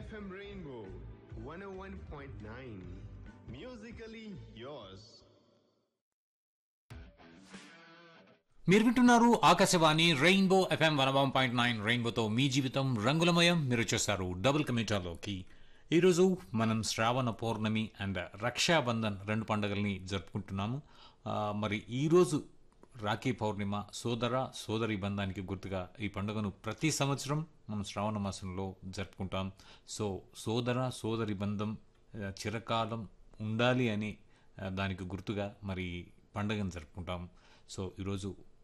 FM Rainbow 101.9. Musically yours. మీరు వింటున్నారు Akashvani Rainbow FM one one point nine రెయిన్బోతో మీ జీవితం రంగులమయం మీరు వచ్చేసారు డబుల్ కమిటాలోకి ఈరోజు మనం శ్రావణ పౌర్ణమి అండ్ రక్షాబంధన్ రెండు పండుగల్ని జరుపుకుంటున్నాము ఆ, మరి ఈరోజు రాఖీ పౌర్ణిమ సోదర సోదరి బంధానికి గుర్తుగా ఈ పండుగను ప్రతి సంవత్సరం మనం శ్రావణ మాసంలో జరుపుకుంటాం సో సోదర సోదరి బంధం ఆ, చిరకాలం ఉండాలి అని ఆ, దానికి గుర్తుగా మరి పండుగను జరుపుకుంటాం సో ఈరోజు